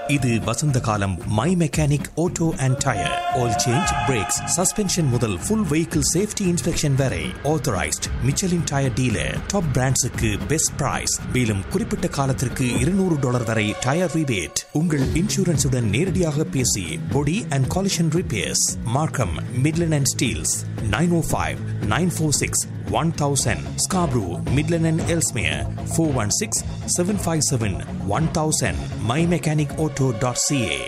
இது வசந்த காலம் my mechanic auto and tyre oil change brakes suspension முதல் ஃபுல் வெஹிக்கிள் சேஃப்டி இன்ஸ்பெக்ஷன் வரை authorised Michelin tyre dealer top பிராண்ட்ஸுக்கு பெஸ்ட் பிரைஸ் மேலும் குறிப்பிட்ட காலத்திற்கு இருநூறு டாலர் வரை டயர் ரிபேட் உங்கள் இன்சூரன்ஸுடன் நேரடியாக பேசி body and collision repairs Markham Midland and Steeles nine O five nine four six one thousand Scarborough Midland and Ellesmere four one six seven five seven one thousand my mechanic auto dot CA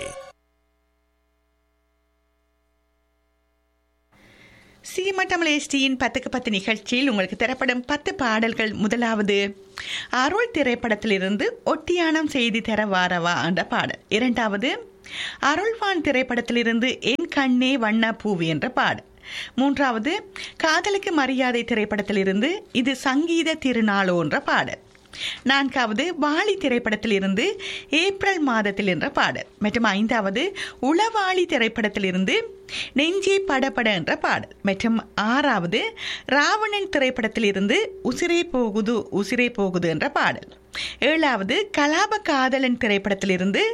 சீமட்டமல் எஸ்டியின் பத்துக்கு பத்து நிகழ்ச்சியில் உங்களுக்கு தரப்படும் பத்து பாடல்கள் முதலாவது அருள் திரைப்படத்திலிருந்து ஒட்டியானம் செய்தி தர வாரவா என்ற பாடல் இரண்டாவது அருள்வான் திரைப்படத்திலிருந்து என் கண்ணே வண்ண பூவி என்ற பாடல் மூன்றாவது காதலுக்கு மரியாதை திரைப்படத்திலிருந்து இது சங்கீத திருநாளோ என்ற பாடல் நான்காவது வாலி திரைப்படத்திலிருந்து ஏப்ரல் மாதத்தில் என்ற பாடல் மற்றும் ஐந்தாவது உளவாளி திரைப்படத்திலிருந்து நெஞ்சே படபட என்ற பாடல் மற்றும் ஆறாவது ராவணன் திரைப்படத்திலிருந்து உசிரே போகுது உசிரே போகுது என்ற பாடல் ஏழாவது கலாப காதலன் திரைப்படத்திலிருந்து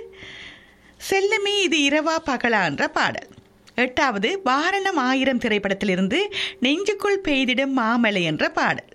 செல்லமே இது இரவா பகலா என்ற பாடல் எட்டாவது வாரணம் ஆயிரம் திரைப்படத்திலிருந்து நெஞ்சுக்குள் பெய்திடும் மாமலை என்ற பாடல்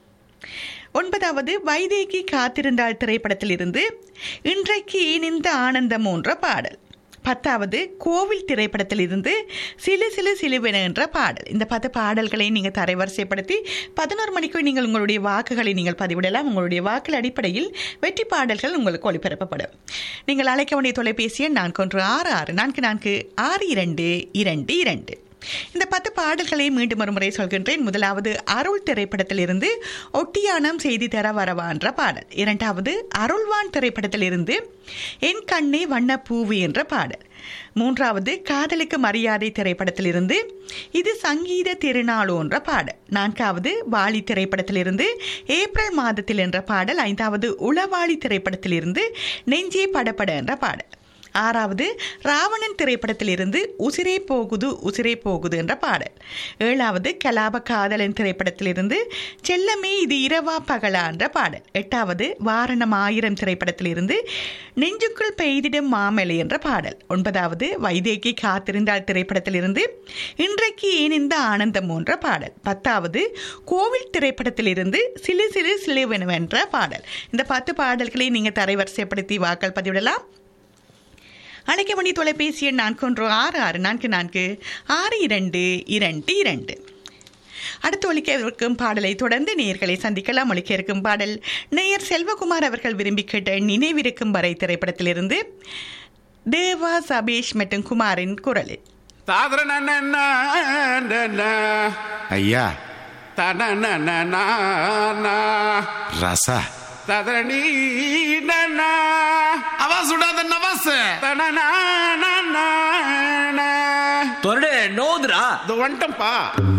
ஒன்பதாவது வைதேகி காத்திருந்தாள் திரைப்படத்திலிருந்து இன்றைக்கு ஏன் இந்த ஆனந்தம் என்ற பாடல் பத்தாவது கோவில் திரைப்படத்திலிருந்து சிலு சிலு சிலுவென என்ற பாடல் இந்த பத்து பாடல்களை நீங்கள் தரைவரிசைப்படுத்தி பதினோரு மணிக்கு நீங்கள் உங்களுடைய வாக்குகளை நீங்கள் பதிவிடலாம் உங்களுடைய வாக்கள் அடிப்படையில் வெற்றி பாடல்கள் உங்களுக்கு ஒளிபரப்பப்படும் நீங்கள் அழைக்க வேண்டிய தொலைபேசி எண் நான்கு ஒன்று ஆறு ஆறு நான்கு நான்கு ஆறு இரண்டு இரண்டு இரண்டு இந்த பத்து பாடல்களை மீண்டும் ஒரு முறை சொல்கின்றேன் முதலாவது அருள் திரைப்படத்திலிருந்து ஒட்டியானம் செய்தி தர வரவா என்ற பாடல் இரண்டாவது அருள்வான் திரைப்படத்திலிருந்து என் கண்ணே வண்ண பூவு என்ற பாடல் மூன்றாவது காதலுக்கு மரியாதை திரைப்படத்திலிருந்து இது சங்கீத திருநாளோ என்ற பாடல் நான்காவது வாலி திரைப்படத்திலிருந்து ஏப்ரல் மாதத்தில் என்ற பாடல் ஐந்தாவது உளவாளி திரைப்படத்திலிருந்து நெஞ்சே படப்பட என்ற பாடல் ஆறாவது ராவணன் திரைப்படத்திலிருந்து உசிரே போகுது உசிரே போகுது என்ற பாடல் ஏழாவது கலாப காதலன் திரைப்படத்திலிருந்து செல்லமே இது இரவா பகலா என்ற பாடல் எட்டாவது வாரணம் ஆயிரம் திரைப்படத்திலிருந்து நெஞ்சுக்குள் பெய்திடும் மாமலை என்ற பாடல் ஒன்பதாவது வைதேகி காத்திருந்தாள் திரைப்படத்திலிருந்து இன்றைக்கு ஏன் இந்த ஆனந்தம் என்ற பாடல் பத்தாவது கோவில் திரைப்படத்திலிருந்து சிலு சிலு சிலுவென்ற பாடல் இந்த பத்து பாடல்களை நீங்கள் தரைவரிசைப்படுத்தி வாக்கள் பதிவிடலாம் அழைக்க வேண்டிய தொலைபேசி எண் நான்கு ஒன்று ஆறு ஆறு நான்கு நான்கு ஆறு இரண்டு இரண்டு இரண்டு அடுத்து ஒலிக்க இருக்கும் பாடலை தொடர்ந்து நேயர்களை சந்திக்கலாம் ஒலிக்க இருக்கும் பாடல் நேயர் செல்வகுமார் அவர்கள் விரும்பி கேட்ட நினைவிருக்கும் வரை திரைப்படத்திலிருந்து தேவா சபேஷ் மற்றும் குமாரின் குரலில் ஐயா தன ரசா ததரணி அவா சுடாத நவாஸ் தன தொரடு நோதுரா வந்துட்டம்பா